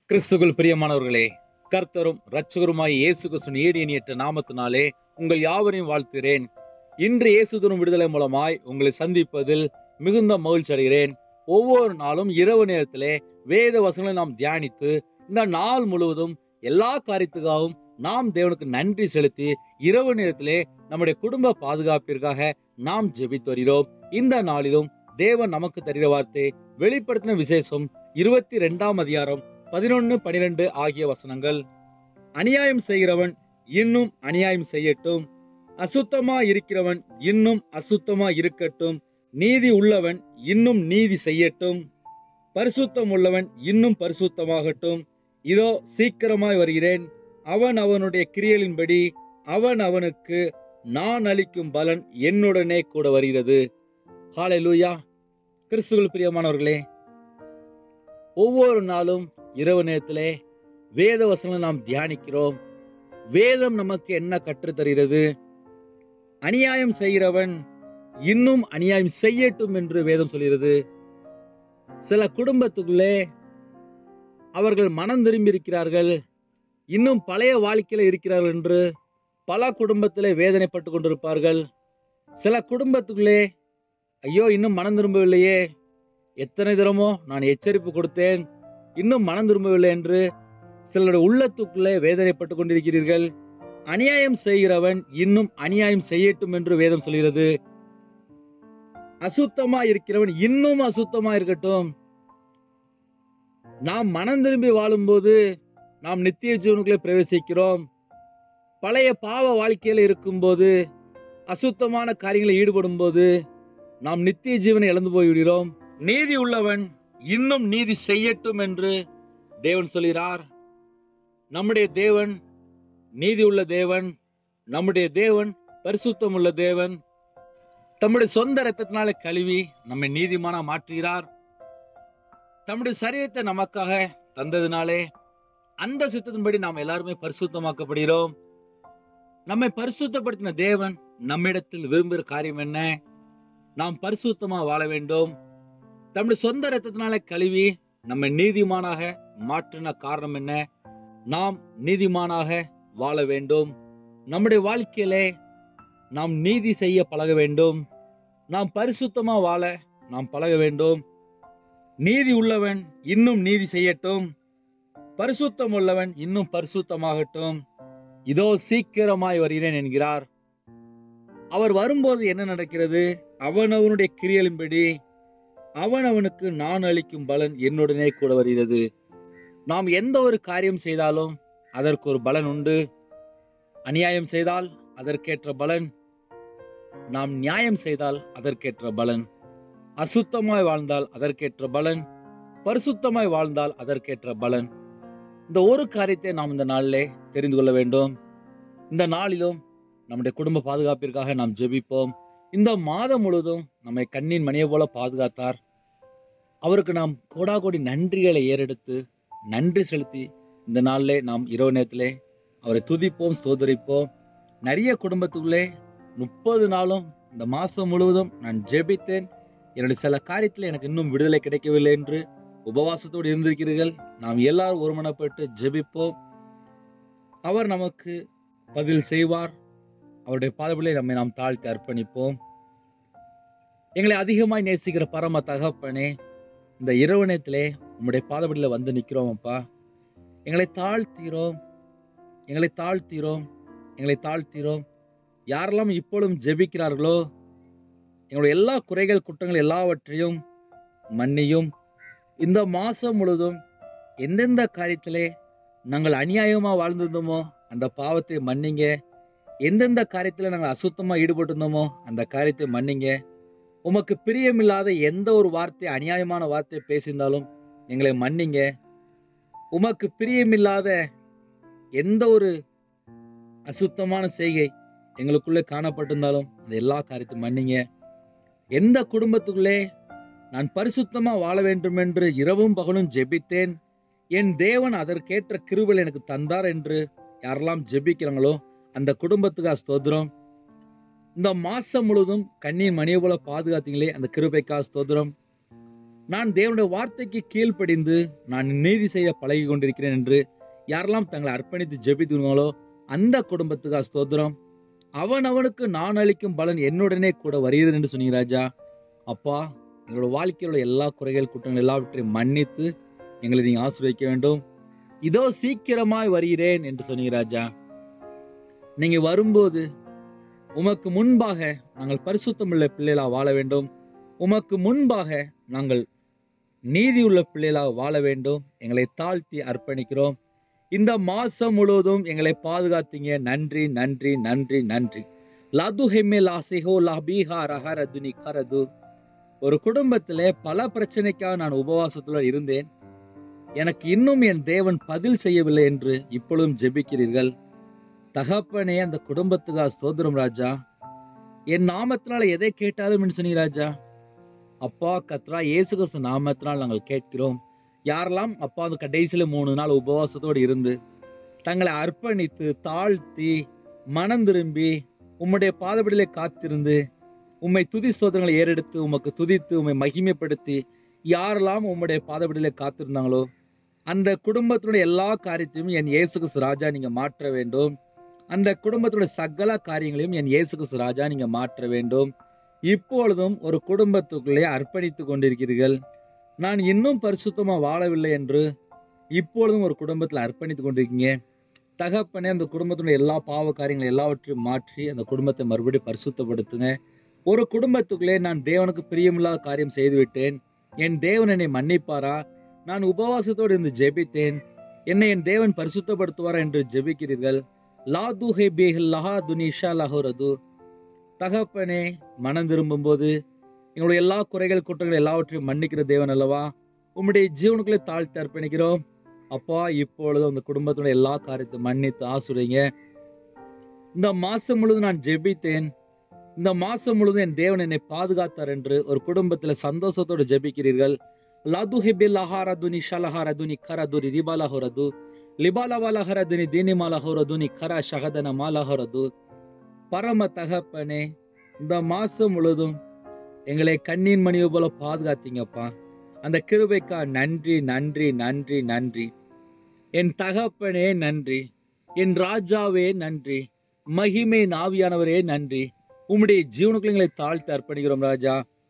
கிறிஸ்துக்குள் பிரியமானவர்களே கர்த்தரும் இரட்சகருமாய் இயேசு கிறிஸ்துவின் ஏடியனியற்ற நாமத்தினாலே உங்கள் யாவரையும் வாழ்த்துகிறேன் இன்று இயேசுதனும் விடுதலை மூலமாய் உங்களை சந்திப்பதில் மிகுந்த மகிழ்ச்சி அடைகிறேன் ஒவ்வொரு நாளும் இரவு நேரத்திலே வேத வசனங்களை நாம் தியானித்து இந்த நாள் முழுவதும் எல்லா காரியத்துக்காகவும் நாம் தேவனுக்கு நன்றி செலுத்தி இரவு நேரத்திலே நம்முடைய குடும்ப பாதுகாப்பிற்காக நாம் ஜெபித்து வருகிறோம் இந்த நாளிலும் தேவன் நமக்கு தருகிற வார்த்தை வெளிப்படுத்தின விசேஷம் இருபத்தி ரெண்டாம் அதிகாரம் பதினொன்னு பனிரெண்டு ஆகிய வசனங்கள் அநியாயம் செய்கிறவன் இன்னும் அநியாயம் செய்யட்டும் அசுத்தமா இருக்கிறவன் இன்னும் அசுத்தமா இருக்கட்டும் நீதி உள்ளவன் இன்னும் நீதி செய்யட்டும் பரிசுத்தம் உள்ளவன் இன்னும் பரிசுத்தமாகட்டும் இதோ சீக்கிரமாய் வருகிறேன் அவன் அவனுடைய கிரியலின்படி அவன் அவனுக்கு நான் அளிக்கும் பலன் என்னுடனே கூட வருகிறது ஹalleluya கிறிஸ்துவில் பிரியமானவர்களே ஒவ்வொரு நாளும் இரவு நேரத்திலே வேத வசனங்களை நாம் தியானிக்கிறோம் வேதம் நமக்கு என்ன கற்றுத்தருகிறது அநியாயம் செய்கிறவன் இன்னும் அநியாயம் செய்யட்டும் என்று வேதம் சொல்கிறது சில குடும்பத்துக்குள்ளே அவர்கள் மனம் திரும்பி இருக்கிறார்கள் இன்னும் பழைய வாழ்க்கையில இருக்கிறார்கள் என்று பல குடும்பத்திலே வேதனைப்பட்டு கொண்டிருப்பார்கள் சில குடும்பத்துக்குள்ளே ஐயோ இன்னும் மனம் திரும்பவில்லையே எத்தனை தினமோ நான் எச்சரிப்பு கொடுத்தேன் இன்னும் மனம் திரும்பவில்லை என்று சிலருடைய உள்ளத்துக்குள்ளே வேதனைப்பட்டு கொண்டிருக்கிறீர்கள் அநியாயம் செய்கிறவன் இன்னும் அநியாயம் செய்யட்டும் என்று வேதம் சொல்கிறது அசுத்தமா இருக்கிறவன் இன்னும் அசுத்தமா இருக்கட்டும் நாம் மனம் திரும்பி வாழும்போது நாம் நித்திய ஜீவனுக்குள்ளே பிரவேசிக்கிறோம் பழைய பாவ வாழ்க்கையில இருக்கும்போது அசுத்தமான காரியங்களில் ஈடுபடும் போது நாம் நித்திய ஜீவனை இழந்து போய்விடுகிறோம் நீதி உள்ளவன் இன்னும் நீதி செய்யட்டும் என்று தேவன் சொல்கிறார் நம்முடைய தேவன் நீதி உள்ள தேவன் நம்முடைய தேவன் பரிசுத்தம் உள்ள தேவன் தம்முடைய சொந்த ரத்தத்தினால கழுவி நம்மை நீதிமானா மாற்றுகிறார் தம்முடைய சரீரத்தை நமக்காக தந்ததினாலே அந்த சித்தத்தின்படி நாம் எல்லாருமே பரிசுத்தமாக்கப்படுகிறோம் நம்மை பரிசுத்தப்படுத்தின தேவன் நம்மிடத்தில் விரும்புகிற காரியம் என்ன நாம் பரிசுத்தமா வாழ வேண்டும் தம்முடைய சொந்த ரத்தத்தினால கழுவி நம்மை நீதிமானாக மாற்றின காரணம் என்ன நாம் நீதிமானாக வாழ வேண்டும் நம்முடைய வாழ்க்கையிலே நாம் நீதி செய்ய பழக வேண்டும் நாம் பரிசுத்தமா வாழ நாம் பழக வேண்டும் நீதி உள்ளவன் இன்னும் நீதி செய்யட்டும் பரிசுத்தம் உள்ளவன் இன்னும் பரிசுத்தமாகட்டும் இதோ சீக்கிரமாய் வருகிறேன் என்கிறார் அவர் வரும்போது என்ன நடக்கிறது அவன் அவனுடைய கிரியலின்படி அவன் அவனுக்கு நான் அளிக்கும் பலன் என்னுடனே கூட வருகிறது நாம் எந்த ஒரு காரியம் செய்தாலும் அதற்கு ஒரு பலன் உண்டு அநியாயம் செய்தால் அதற்கேற்ற பலன் நாம் நியாயம் செய்தால் அதற்கேற்ற பலன் அசுத்தமாய் வாழ்ந்தால் அதற்கேற்ற பலன் பரிசுத்தமாய் வாழ்ந்தால் அதற்கேற்ற பலன் இந்த ஒரு காரியத்தை நாம் இந்த நாளிலே தெரிந்து கொள்ள வேண்டும் இந்த நாளிலும் நம்முடைய குடும்ப பாதுகாப்பிற்காக நாம் ஜெபிப்போம் இந்த மாதம் முழுவதும் நம்மை கண்ணின் மணியை போல பாதுகாத்தார் அவருக்கு நாம் கோடா கோடி நன்றிகளை ஏறெடுத்து நன்றி செலுத்தி இந்த நாளிலே நாம் இரவு நேரத்திலே அவரை துதிப்போம் ஸ்தோதரிப்போம் நிறைய குடும்பத்துக்குள்ளே முப்பது நாளும் இந்த மாதம் முழுவதும் நான் ஜெபித்தேன் என்னுடைய சில காரியத்தில் எனக்கு இன்னும் விடுதலை கிடைக்கவில்லை என்று உபவாசத்தோடு இருந்திருக்கிறீர்கள் நாம் எல்லாரும் ஒருமனப்பட்டு ஜெபிப்போம் அவர் நமக்கு பதில் செய்வார் அவருடைய பாதபிலே நம்மை நாம் தாழ்த்தி அர்ப்பணிப்போம் எங்களை அதிகமாய் நேசிக்கிற பரம தகப்பனே இந்த இரவு நேரத்திலே உம்முடைய பாதபடியில் வந்து நிற்கிறோம் அப்பா எங்களை தாழ்த்தீரோம் எங்களை தாழ்த்தீரோம் எங்களை தாழ்த்தீரோம் யாரெல்லாம் இப்பொழுதும் ஜெபிக்கிறார்களோ எங்களுடைய எல்லா குறைகள் குற்றங்கள் எல்லாவற்றையும் மன்னியும் இந்த மாதம் முழுதும் எந்தெந்த காரியத்திலே நாங்கள் அநியாயமாக வாழ்ந்திருந்தோமோ அந்த பாவத்தை மன்னிங்க எந்தெந்த காரியத்தில் நாங்கள் அசுத்தமாக ஈடுபட்டிருந்தோமோ அந்த காரியத்தை மன்னிங்க உமக்கு பிரியமில்லாத எந்த ஒரு வார்த்தை அநியாயமான வார்த்தை பேசியிருந்தாலும் எங்களை மன்னிங்க உமக்கு பிரியமில்லாத எந்த ஒரு அசுத்தமான செய்கை எங்களுக்குள்ளே காணப்பட்டிருந்தாலும் அந்த எல்லா காரியத்தையும் மன்னிங்க எந்த குடும்பத்துக்குள்ளே நான் பரிசுத்தமா வாழ வேண்டும் என்று இரவும் பகலும் ஜெபித்தேன் என் தேவன் அதற்கேற்ற கிருபல் எனக்கு தந்தார் என்று யாரெல்லாம் ஜெபிக்கிறாங்களோ அந்த குடும்பத்துக்கு ஸ்தோத்திரம் இந்த மாசம் முழுவதும் கண்ணீர் மணியை போல பாதுகாத்தீங்களே அந்த கிருபைக்கா ஸ்தோத்திரம் நான் தேவனுடைய வார்த்தைக்கு கீழ்ப்படிந்து நான் நீதி செய்ய பழகி கொண்டிருக்கிறேன் என்று யாரெல்லாம் தங்களை அர்ப்பணித்து ஜெபித்துங்களோ அந்த குடும்பத்துக்கா ஸ்தோத்திரம் அவன் அவனுக்கு நான் அளிக்கும் பலன் என்னுடனே கூட வருகிறது என்று சொன்னீங்க ராஜா அப்பா எங்களோட வாழ்க்கையில் உள்ள எல்லா குறைகள் குற்றங்கள் எல்லாவற்றையும் மன்னித்து எங்களை நீங்க ஆசீர்வதிக்க வேண்டும் இதோ சீக்கிரமாய் வருகிறேன் என்று சொன்னீங்க ராஜா நீங்க வரும்போது உமக்கு முன்பாக நாங்கள் பரிசுத்தமுள்ள பிள்ளைகளா வாழ வேண்டும் உமக்கு முன்பாக நாங்கள் நீதியுள்ள பிள்ளைகளாக வாழ வேண்டும் எங்களை தாழ்த்தி அர்ப்பணிக்கிறோம் இந்த மாசம் முழுவதும் எங்களை பாதுகாத்தீங்க நன்றி நன்றி நன்றி நன்றி லது ஹெம்மே லாசிஹோ லபீஹா ரஹரதுனி கரது ஒரு குடும்பத்திலே பல பிரச்சனைக்காக நான் உபவாசத்துல இருந்தேன் எனக்கு இன்னும் என் தேவன் பதில் செய்யவில்லை என்று இப்பொழுதும் ஜெபிக்கிறீர்கள் தகப்பனே அந்த குடும்பத்துக்கா ஸ்தோத்திரம் ராஜா என் நாமத்தினால எதை கேட்டாலும் என்று சொன்னீங்க ராஜா அப்பா கத்ரா இயேசு கிறிஸ்து நாமத்தினால் நாங்கள் கேட்கிறோம் யாரெல்லாம் அப்பா அந்த கடைசியில மூணு நாள் உபவாசத்தோடு இருந்து தங்களை அர்ப்பணித்து தாழ்த்தி மனம் திரும்பி உம்முடைய பாதபடியிலே காத்திருந்து உம்மை துதி சோதனைகளை ஏறெடுத்து உமக்கு துதித்து உம்மை மகிமைப்படுத்தி யாரெல்லாம் உம்முடைய பாதபடியிலே காத்திருந்தாங்களோ அந்த குடும்பத்தினுடைய எல்லா காரியத்தையும் என் இயேசு கிறிஸ்து ராஜா நீங்க மாற்ற வேண்டும் அந்த குடும்பத்தினுடைய சகல காரியங்களையும் என் இயேசு கிறிஸ்து ராஜா நீங்க மாற்ற வேண்டும் இப்பொழுதும் ஒரு குடும்பத்துக்குள்ளே அர்ப்பணித்து கொண்டிருக்கிறீர்கள் நான் இன்னும் பரிசுத்தமா வாழவில்லை என்று இப்பொழுதும் ஒரு குடும்பத்தில் அர்ப்பணித்து கொண்டிருக்கீங்க தகப்பனே அந்த குடும்பத்தினுடைய எல்லா பாவ காரியங்களை எல்லாவற்றையும் மாற்றி அந்த குடும்பத்தை மறுபடியும் பரிசுத்தப்படுத்துங்க ஒரு குடும்பத்துக்குள்ளே நான் தேவனுக்கு பிரியமில்லாத காரியம் செய்துவிட்டேன் என் தேவன் என்னை மன்னிப்பாரா நான் உபவாசத்தோடு இருந்து ஜெபித்தேன் என்னை என் தேவன் பரிசுத்தப்படுத்துவாரா என்று ஜெபிக்கிறீர்கள் லாது ஹே பேஹ் லஹா துனிஷா லஹோரது தகப்பனே மனம் திரும்பும்போது எங்களுடைய எல்லா குறைகள் குற்றங்கள் எல்லாவற்றையும் மன்னிக்கிற தேவன் அல்லவா உம்முடைய ஜீவனுக்குள்ளே தாழ்த்தி அர்ப்பணிக்கிறோம் அப்பா இப்பொழுது அந்த குடும்பத்துடைய எல்லா காரியத்தை மன்னித்து ஆசுறீங்க இந்த மாசம் முழுவதும் நான் ஜெபித்தேன் இந்த மாசம் முழுவதும் என் தேவன் என்னை பாதுகாத்தார் என்று ஒரு குடும்பத்தில் சந்தோஷத்தோடு ஜெபிக்கிறீர்கள் லது ஹிபில் அஹாரதுனி ஷலஹாரதுனி கரதுரி ரிபாலஹோரது லிபாலவாலஹரதுனி தீனிமாலஹோரதுனி கர ஷகதன மாலஹோரது பரம தகப்பனே இந்த மாசம் முழுவதும் எங்களை கண்ணீர் மணியை போல பாதுகாத்தீங்கப்பா அந்த கிருபைக்கா நன்றி நன்றி நன்றி நன்றி என் தகப்பனே நன்றி என் ராஜாவே நன்றி மகிமை நாவியானவரே நன்றி உம்முடைய ஜீவனுக்குள்ள எங்களை தாழ்த்தி அர்ப்பணிக்கிறோம் ராஜா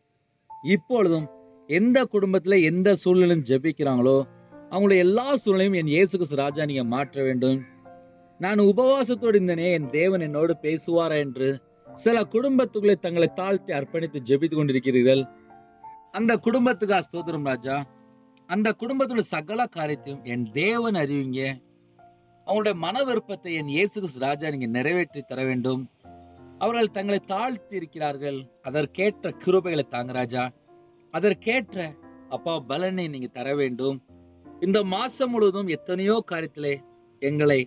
இப்பொழுதும் எந்த குடும்பத்துல எந்த சூழ்நிலையும் ஜெபிக்கிறாங்களோ அவங்களுடைய எல்லா சூழ்நிலையும் என் இயேசு கிறிஸ்து ராஜா நீங்க மாற்ற வேண்டும் நான் உபவாசத்தோடு இருந்தனே என் தேவன் என்னோடு பேசுவாரா என்று சில குடும்பத்துக்குள்ளே தங்களை தாழ்த்தி அர்ப்பணித்து ஜெபித்து கொண்டிருக்கிறீர்கள் அந்த குடும்பத்துக்கு ஸ்தோத்திரம் ராஜா அந்த குடும்பத்தோட சகல காரியத்தையும் என் தேவன் அறிவிங்க அவங்களுடைய மன விருப்பத்தை என் இயேசு கிறிஸ்து ராஜா நீங்க நிறைவேற்றி தர வேண்டும் அவர்கள் தங்களை தாழ்த்தி இருக்கிறார்கள் அதற்கேற்ற கிருபைகளை தாங்க ராஜா அதற்கேற்ற அப்பா பலனை நீங்க தர வேண்டும் இந்த மாசம் முழுவதும் எத்தனையோ காரியத்திலே எங்களை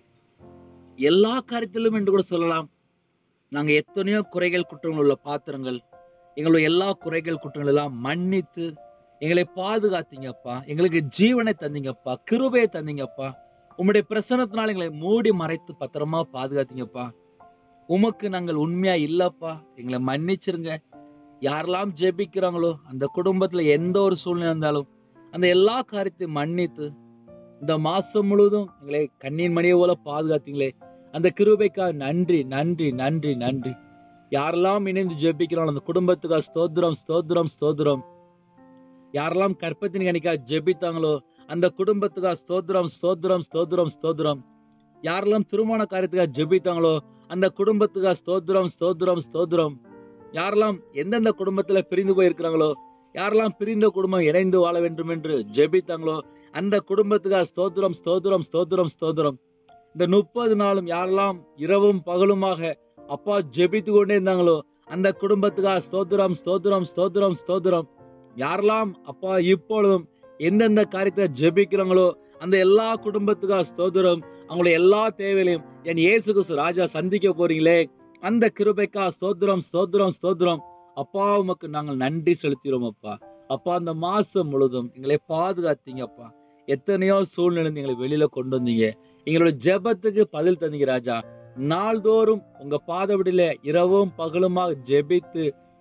எல்லா காரியத்திலும் என்று கூட சொல்லலாம் நாங்க எத்தனையோ குறைகள் குற்றங்கள் உள்ள பாத்திரங்கள் எங்களுடைய எல்லா குறைகள் குற்றங்கள் எல்லாம் மன்னித்து எங்களை பாதுகாத்தீங்கப்பா எங்களுக்கு ஜீவனை தந்தீங்கப்பா கிருபையை தந்தீங்கப்பா உம்முடைய பிரசனத்தினால் எங்களை மூடி மறைத்து பத்திரமா பாதுகாத்தீங்கப்பா உமக்கு நாங்கள் உண்மையா இல்லப்பா எங்களை மன்னிச்சிருங்க யாரெல்லாம் ஜெபிக்கிறாங்களோ அந்த குடும்பத்துல எந்த ஒரு சூழ்நிலை இருந்தாலும் அந்த எல்லா காரியத்தையும் மன்னித்து இந்த மாசம் முழுவதும் எங்களை கண்ணீர் மணியை போல பாதுகாத்தீங்களே அந்த கிருபைக்காக நன்றி நன்றி நன்றி நன்றி யாரெல்லாம் இணைந்து ஜெபிக்கிறாங்களோ அந்த குடும்பத்துக்காக ஸ்தோத்திரம் ஸ்தோத்திரம் ஸ்தோத்திரம் யாரெல்லாம் கற்பத்தின் கணிக்காக ஜெபித்தாங்களோ அந்த குடும்பத்துக்காக ஸ்தோத்திரம் ஸ்தோத்திரம் ஸ்தோத்திரம் ஸ்தோத்திரம் யாரெல்லாம் திருமண காரியத்துக்காக ஜெபித்தாங்களோ அந்த குடும்பத்துக்காக ஸ்தோத்திரம் ஸ்தோத்திரம் ஸ்தோத்திரம் யாரெல்லாம் எந்தெந்த குடும்பத்துல பிரிந்து போயிருக்கிறாங்களோ யாரெல்லாம் பிரிந்த குடும்பம் இணைந்து வாழ வேண்டும் என்று ஜெபித்தாங்களோ அந்த குடும்பத்துக்காக ஸ்தோத்திரம் ஸ்தோத்திரம் ஸ்தோத்திரம் ஸ்தோத்திரம் இந்த முப்பது நாளும் யாரெல்லாம் இரவும் பகலுமாக அப்பா ஜெபித்து கொண்டே இருந்தாங்களோ அந்த குடும்பத்துக்காக ஸ்தோத்திரம் ஸ்தோத்திரம் ஸ்தோத்திரம் ஸ்தோத்திரம் யாரெல்லாம் அப்பா இப்பொழுதும் எந்தெந்த காரியத்தை ஜெபிக்கிறாங்களோ அந்த எல்லா குடும்பத்துக்காக ஸ்தோத்திரம் அவங்களுடைய எல்லா தேவைகளையும் என் இயேசு கிறிஸ்து ராஜா சந்திக்க போறீங்களே அந்த கிருபைக்கா ஸ்தோத்திரம் ஸ்தோத்திரம் ஸ்தோத்திரம் அப்பா உமக்கு நாங்கள் நன்றி செலுத்துகிறோம் அப்பா அப்பா அந்த மாசம் முழுதும் எங்களை பாதுகாத்தீங்க அப்பா எத்தனையோ சூழ்நிலை எங்களை வெளியில கொண்டு வந்தீங்க எங்களோட ஜெபத்துக்கு பதில் தந்தீங்க ராஜா நாள்தோறும் உங்க பாதபடியில இரவும் பகலுமாக ஜெபித்து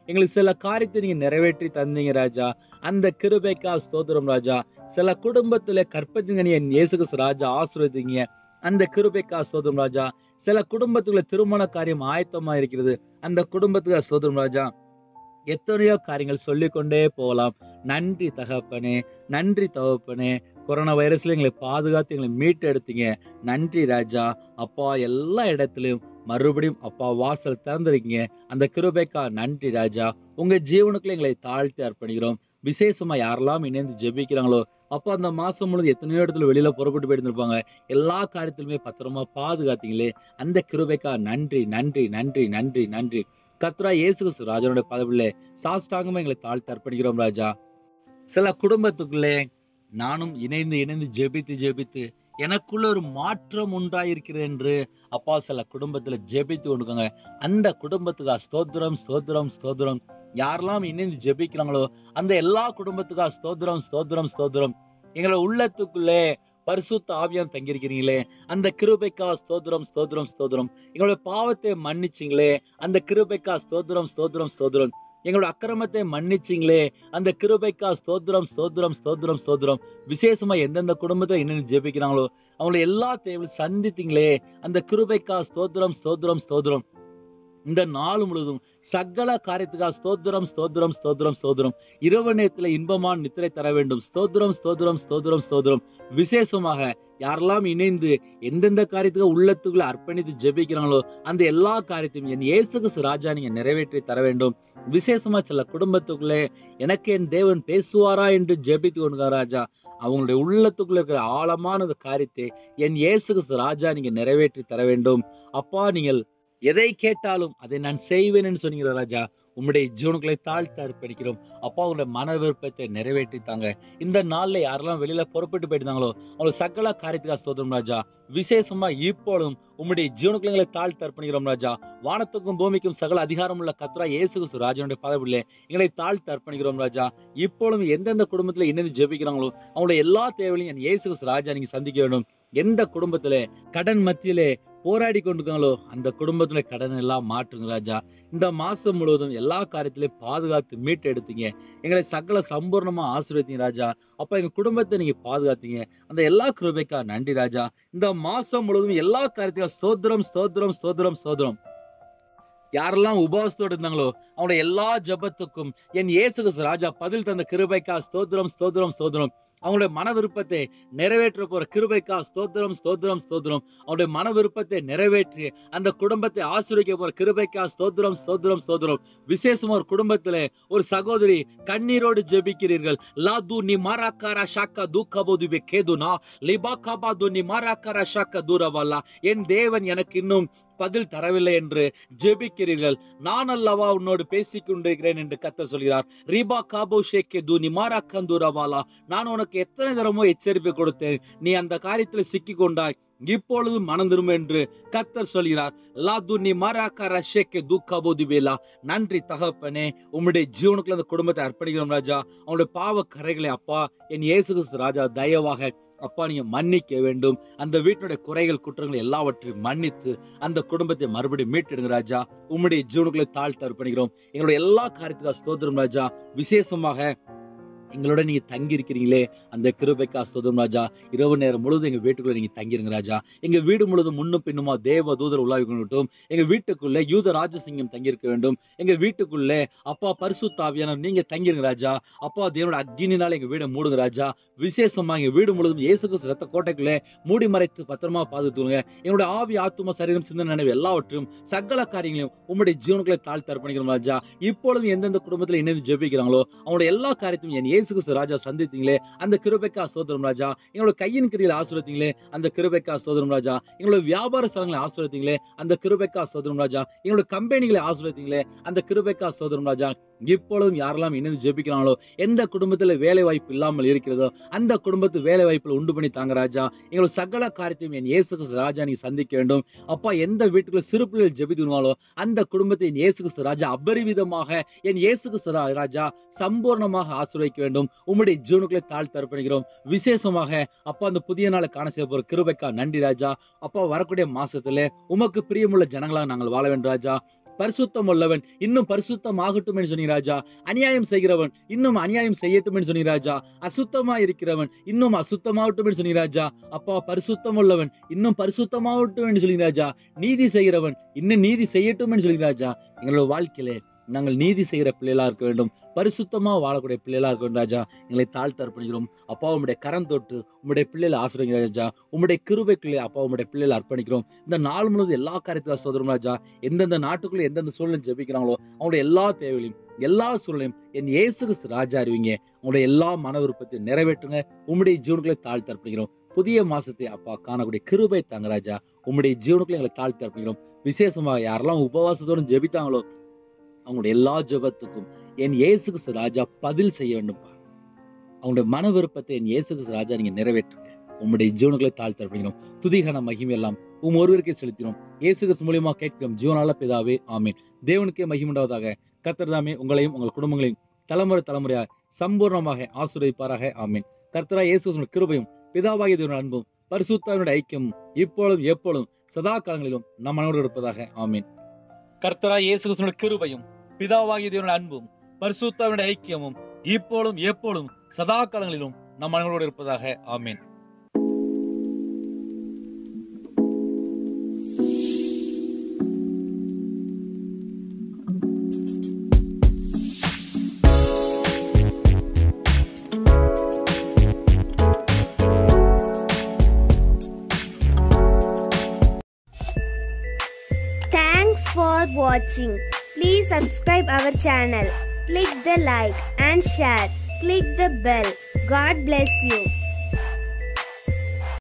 எங்களுக்கு சில காரியத்தை நீங்க நிறைவேற்றி தந்தீங்க ராஜா அந்த கிருபைக்கா ஸ்தோத்திரம் ராஜா சில குடும்பத்துல கற்பத்தின் என் இயேசு கிறிஸ்து ராஜா ஆசீர்வதிங்க அந்த கிருபைக்கா ஸ்தோத்திரம் ராஜா சில குடும்பத்துக்குள்ள திருமண காரியம் ஆயத்தமா இருக்கிறது அந்த குடும்பத்துக்கு ஸ்தோத்திரம் ராஜா எத்தனையோ காரியங்கள் சொல்லிக்கொண்டே போகலாம் நன்றி தகப்பனே நன்றி தகப்பனே கொரோனா வைரஸ்ல எங்களை பாதுகாத்து எங்களை மீட்டு எடுத்தீங்க நன்றி ராஜா அப்பா எல்லா இடத்துலயும் மறுபடியும் அப்பா வாசல் திறந்திருக்கீங்க அந்த கிருபைக்கா நன்றி ராஜா உங்க ஜீவனுக்குள்ள எங்களை தாழ்த்தி அர்ப்பணிக்கிறோம் விசேஷமா யாரெல்லாம் இணைந்து ஜெபிக்கிறாங்களோ அப்போ அந்த மாசம் முழுது எத்தனையோ இடத்துல வெளியில புறப்பட்டு போயிருந்திருப்பாங்க எல்லா காரியத்திலுமே பத்திரமா பாதுகாத்தீங்களே அந்த கிருபைக்கா நன்றி நன்றி நன்றி நன்றி நன்றி கத்ரா இயேசு கிறிஸ்து ராஜனுடைய பதவியிலே சாஷ்டாங்கமா எங்களை தாழ்த்தி அர்ப்பணிக்கிறோம் ராஜா சில குடும்பத்துக்குள்ளே நானும் இணைந்து இணைந்து ஜெபித்து ஜெபித்து எனக்குள்ள ஒரு மாற்றம் உண்டாயிருக்கிறது என்று அப்பா சில குடும்பத்துல ஜெபித்து கொண்டுக்காங்க அந்த குடும்பத்துக்கா ஸ்தோத்திரம் ஸ்தோத்திரம் ஸ்தோத்திரம் யாரெல்லாம் இணைந்து ஜெபிக்கிறாங்களோ அந்த எல்லா குடும்பத்துக்கா ஸ்தோத்திரம் ஸ்தோத்திரம் ஸ்தோத்திரம் எங்களை உள்ளத்துக்குள்ளே பரிசுத்த ஆவியான் தங்கியிருக்கிறீங்களே அந்த கிருபைக்கா ஸ்தோத்திரம் ஸ்தோத்திரம் ஸ்தோத்திரம் எங்களுடைய பாவத்தை மன்னிச்சிங்களே அந்த கிருபைக்கா ஸ்தோத்திரம் ஸ்தோத்திரம் ஸ்தோத்திரம் எங்களோட அக்கிரமத்தை மன்னிச்சிங்களே அந்த கிருபைக்கா ஸ்தோத்திரம் ஸ்தோத்திரம் ஸ்தோத்திரம் ஸ்தோத்திரம் விசேஷமா எந்தெந்த குடும்பத்தை என்னென்ன ஜெபிக்கிறாங்களோ அவங்களை எல்லா தேவையும் சந்தித்தீங்களே அந்த கிருபைக்கா ஸ்தோத்திரம் ஸ்தோத்திரம் ஸ்தோத்திரம் இந்த நாள் முழுவதும் சகல காரியத்துக்காக ஸ்தோத்திரம் ஸ்தோத்திரம் ஸ்தோத்திரம் ஸ்தோத்திரம் இரவு நேரத்தில் இன்பமான நித்திரை தர வேண்டும் ஸ்தோத்திரம் ஸ்தோத்திரம் ஸ்தோத்திரம் ஸ்தோத்திரம் விசேஷமாக யாரெல்லாம் இணைந்து எந்தெந்த காரியத்துக்கு உள்ளத்துக்குள்ள அர்ப்பணித்து ஜெபிக்கிறாங்களோ அந்த எல்லா காரியத்தையும் என் இயேசுக்கு ராஜா நீங்க நிறைவேற்றி தர வேண்டும் விசேஷமா சில குடும்பத்துக்குள்ளே எனக்கு என் தேவன் பேசுவாரா என்று ஜெபித்து கொண்டு ராஜா அவங்களுடைய உள்ளத்துக்குள்ள இருக்கிற ஆழமான அந்த காரியத்தை என் இயேசுக்கு ராஜா நீங்க நிறைவேற்றி தர வேண்டும் அப்பா நீங்கள் எதை கேட்டாலும் அதை நான் செய்வேன்னு சொன்னீங்க ராஜா உம்முடைய ஜீவனுக்களை தாழ்த்த அர்ப்பணிக்கிறோம் அப்பா உங்களுடைய மன விருப்பத்தை நிறைவேற்றி தாங்க இந்த நாள்ல யாரெல்லாம் வெளியில புறப்பட்டு போயிருந்தாங்களோ அவங்க சகல காரியத்துக்காக ஸ்தோத்திரம் ராஜா விசேஷமா இப்பொழுதும் உம்முடைய ஜீவனுக்களை தாழ்த்த அர்ப்பணிக்கிறோம் ராஜா வானத்துக்கும் பூமிக்கும் சகல அதிகாரம் உள்ள கத்ரா இயேசு கிறிஸ்து ராஜனுடைய பதவியிலே எங்களை தாழ்த்த அர்ப்பணிக்கிறோம் ராஜா இப்பொழுதும் எந்தெந்த குடும்பத்துல இணைந்து ஜெபிக்கிறாங்களோ அவங்களுடைய எல்லா தேவையும் என் இயேசு கிறிஸ்து ராஜா நீங்க சந்திக்க வேண்டும் எந்த குடும்பத்துல கடன் மத்தியிலே போராடி கொண்டிருக்காங்களோ அந்த குடும்பத்துல கடன் எல்லாம் மாற்றுங்க ராஜா இந்த மாசம் முழுவதும் எல்லா காரியத்திலையும் பாதுகாத்து மீட்டு எடுத்தீங்க எங்களை சகல சம்பூர்ணமா ஆசீர்வதிங்க ராஜா அப்ப எங்க குடும்பத்தை நீங்க பாதுகாத்தீங்க அந்த எல்லா கிருபைக்கா நன்றி ராஜா இந்த மாசம் முழுவதும் எல்லா காரியத்தையும் ஸ்தோத்திரம் ஸ்தோத்திரம் ஸ்தோத்திரம் ஸ்தோத்திரம் யாரெல்லாம் உபவாசத்தோடு இருந்தாங்களோ அவனுடைய எல்லா ஜபத்துக்கும் என் இயேசு கிறிஸ்து ராஜா பதில் தந்த கிருபைக்கா ஸ்தோத்திரம் ஸ்தோத்திரம் ஸ்தோத்திரம் அவங்களுடைய மன விருப்பத்தை நிறைவேற்ற போற கிருபைக்கா ஸ்தோத்திரம் ஸ்தோத்திரம் ஸ்தோத்திரம் அவருடைய மன விருப்பத்தை நிறைவேற்றி அந்த குடும்பத்தை ஆசிரியக்க போற கிருபைக்கா ஸ்தோத்திரம் ஸ்தோத்திரம் ஸ்தோத்திரம் விசேஷமா ஒரு குடும்பத்துல ஒரு சகோதரி கண்ணீரோடு ஜெபிக்கிறீர்கள் லாது நீ மாராக்காரா ஷாக்கா தூக்கபோது கேதுனா லிபாகாபாது நீ மாராக்காரா ஷாக்கா தூரவல்லா என் தேவன் எனக்கு இன்னும் பதில் தரவில்லை என்று ஜெபிக்கிறீர்கள் நான் அல்லவா உன்னோடு பேசிக் கொண்டிருக்கிறேன் என்று கத்த சொல்கிறார் ரீபா காபோ ஷேக்கே தூ நிமாரா கந்தூரவாலா நான் உனக்கு எத்தனை தரமோ எச்சரிப்பை கொடுத்தேன் நீ அந்த காரியத்தில் சிக்கிக் கொண்டாய் இப்பொழுது மனம் திரும்ப என்று கத்தர் சொல்கிறார் லாது நீ மராக்கார ஷேக்கே தூக்காபோ திபேலா நன்றி தகப்பனே உம்முடைய ஜீவனுக்குள்ள அந்த குடும்பத்தை அர்ப்பணிக்கிறோம் ராஜா அவனுடைய பாவ கரைகளை அப்பா என் இயேசு கிறிஸ்து ராஜா தயவாக அப்பா நீங்க மன்னிக்க வேண்டும் அந்த வீட்டினுடைய குறைகள் குற்றங்கள் எல்லாவற்றையும் மன்னித்து அந்த குடும்பத்தை மறுபடியும் மீட்டெடுங்க ராஜா உம்முடைய ஜீவனுக்குள்ளே தாழ்த்து அர்ப்பணிக்கிறோம் எங்களுடைய எல்லா காரியத்துக்காக ஸ்தோத்திரம் ராஜா விசேஷமாக எங்களோட நீங்க தங்கி இருக்கிறீங்களே அந்த கிருபைக்கா ஸ்தோத்திரம் ராஜா இரவு நேரம் முழுவதும் எங்க வீட்டுக்குள்ள நீங்க தங்கிருங்க ராஜா எங்க வீடு முழுவதும் முன்னும் பின்னுமா தேவ தூதர் உலாவி கொண்டுட்டும் எங்க வீட்டுக்குள்ளே யூத ராஜசிங்கம் தங்கியிருக்க வேண்டும் எங்க வீட்டுக்குள்ளே அப்பா பரிசுத்தாவியான நீங்க தங்கிருங்க ராஜா அப்பா தேவனோட அக்னினால எங்க வீடை மூடுங்க ராஜா விசேஷமா எங்க வீடு முழுவதும் இயேசு கிறிஸ்து ரத்த கோட்டைக்குள்ளே மூடி மறைத்து பத்திரமா பாதுகாத்துங்க எங்களுடைய ஆவி ஆத்தும சரீரம் சிந்தனை நினைவு எல்லாவற்றையும் சகல காரியங்களையும் உம்முடைய ஜீவனுக்களை தாழ்த்து அர்ப்பணிக்கிறோம் ராஜா இப்பொழுதும் எந்தெந்த குடும்பத்தில் இணைந்து ஜெபிக்கிறாங்களோ அவங்களுடைய எல்லா காரியத்தையும் என் இயேசு கிறிஸ்து ராஜா சந்தித்தீங்களே அந்த கிருபைக்கா சோதரம் ராஜா எங்களோட கையின் கிரியில் ஆசுரத்தீங்களே அந்த கிருபைக்கா சோதரம் ராஜா எங்களோட வியாபார ஸ்தலங்களை ஆசுரத்தீங்களே அந்த கிருபைக்கா சோதரம் ராஜா எங்களோட கம்பெனிகளை ஆசுரத்தீங்களே அந்த கிருபைக்கா சோதரம் ராஜா இப்பொழுதும் யாரெல்லாம் இணைந்து ஜெபிக்கிறாங்களோ எந்த குடும்பத்துல வேலை வாய்ப்பு இல்லாமல் இருக்கிறதோ அந்த குடும்பத்து வேலை வாய்ப்புல உண்டு பண்ணி தாங்க ராஜா எங்களோட சகல காரியத்தையும் என் இயேசு கிறிஸ்து ராஜா நீ சந்திக்க வேண்டும் அப்பா எந்த வீட்டுக்குள்ள சிறு பிள்ளைகள் ஜெபித்துனாலோ அந்த குடும்பத்தை என் இயேசு கிறிஸ்து ராஜா அபரிவிதமாக என் இயேசு கிறிஸ்து ரா- ராஜா சம்பூர்ணமாக ஆசிர்வதிக்க வேண்டும் உம்முடைய ஜீவனுக்களை தாழ் தரப்படுகிறோம் விசேஷமாக அப்பா அந்த புதிய நாளை காண செய்ய போற கிருபைக்கா நன்றி ராஜா அப்பா வரக்கூடிய மாசத்துல உமக்கு பிரியமுள்ள ஜனங்களாக நாங்கள் வாழ வேண்டும் ராஜா பரிசுத்தம் உள்ளவன் இன்னும் பரிசுத்தம் ஆகட்டும் என்று சொன்னீங்க ராஜா அநியாயம் செய்கிறவன் இன்னும் அநியாயம் செய்யட்டும் என்று சொன்னீங்க ராஜா அசுத்தமா இருக்கிறவன் இன்னும் அசுத்தமாகட்டும் என்று சொன்னீங்க ராஜா அப்பா பரிசுத்தம் உள்ளவன் இன்னும் பரிசுத்தமாகட்டும் என்று சொல்லுங்க ராஜா நீதி செய்கிறவன் இன்னும் நீதி செய்யட்டும் என்று சொல்லுங்க ராஜா எங்களோட வாழ்க்கையிலே நாங்கள் நீதி செய்கிற பிள்ளைகளா இருக்க வேண்டும் பரிசுத்தமா வாழக்கூடிய பிள்ளைகளா இருக்க வேண்டும் ராஜா எங்களை தாழ்த்த அர்ப்பணிக்கிறோம் அப்பா உம்முடைய கரம் தொட்டு உம்முடைய பிள்ளைகளை ஆசிரியங்க ராஜா உம்முடைய கிருபைக்குள்ளே அப்பா உம்முடைய பிள்ளைகளை அர்ப்பணிக்கிறோம் இந்த நாள் முழுவதும் எல்லா காரியத்தையும் சோதரம் ராஜா எந்தெந்த நாட்டுக்குள்ள எந்தெந்த சூழ்நிலை ஜெபிக்கிறாங்களோ அவங்களுடைய எல்லா தேவைகளையும் எல்லா சூழ்நிலையும் என் இயேசு கிறிஸ்து ராஜா அறிவிங்க உங்களுடைய எல்லா மன விருப்பத்தையும் நிறைவேற்றுங்க உம்முடைய ஜீவனுக்களை தாழ்த்த அர்ப்பணிக்கிறோம் புதிய மாசத்தை அப்பா காணக்கூடிய கிருபை தாங்க ராஜா உம்முடைய ஜீவனுக்குள்ள எங்களை தாழ்த்தி அர்ப்பணிக்கிறோம் விசேஷமாக யாரெல்லாம் உபவாசத்தோடு ஜெபித்தாங்களோ அவங்களுடைய எல்லா ஜெபத்துக்கும் என் இயேசு கிறிஸ்து ராஜா பதில் செய்ய வேண்டும்பா அவங்களுடைய மன விருப்பத்தை என் இயேசு கிறிஸ்து ராஜா நீங்க நிறைவேற்றுங்க உம்முடைய ஜீவனுக்களை தாழ்த்தி அர்ப்பணிக்கிறோம் துதிகான மகிமை எல்லாம் உம் ஒருவருக்கே செலுத்தினோம் இயேசு கிறிஸ்து மூலியமா கேட்கிறோம் ஜீவனால பிதாவே ஆமீன் தேவனுக்கே மகிமுண்டாவதாக கர்த்தர் தாமே உங்களையும் உங்கள் குடும்பங்களையும் தலைமுறை தலைமுறையாக சம்பூர்ணமாக ஆசீர்வதிப்பாராக ஆமீன் கர்த்தரா இயேசு கிறிஸ்துவின் கிருபையும் பிதாவாகிய தேவனுடைய அன்பும் பரிசுத்தாவினுடைய ஐக்கியம் இப்பொழுதும் எப்பொழுதும் சதா காலங்களிலும் நம் மனோடு இருப்பதாக ஆமீன் கர்த்தரா இயேசு கிறிஸ்துவின் கிருபையும் பிதாவாகிய தேவனுடைய அன்பும் பரிசுத்தாவினுடைய ஐக்கியமும் இப்பொழுதும் எப்பொழுதும் சதா காலங்களிலும் நம் மனங்களோடு இருப்பதாக ஆமீன் Thanks for watching. Please subscribe our channel. Click the like and share. Click the bell. God bless you.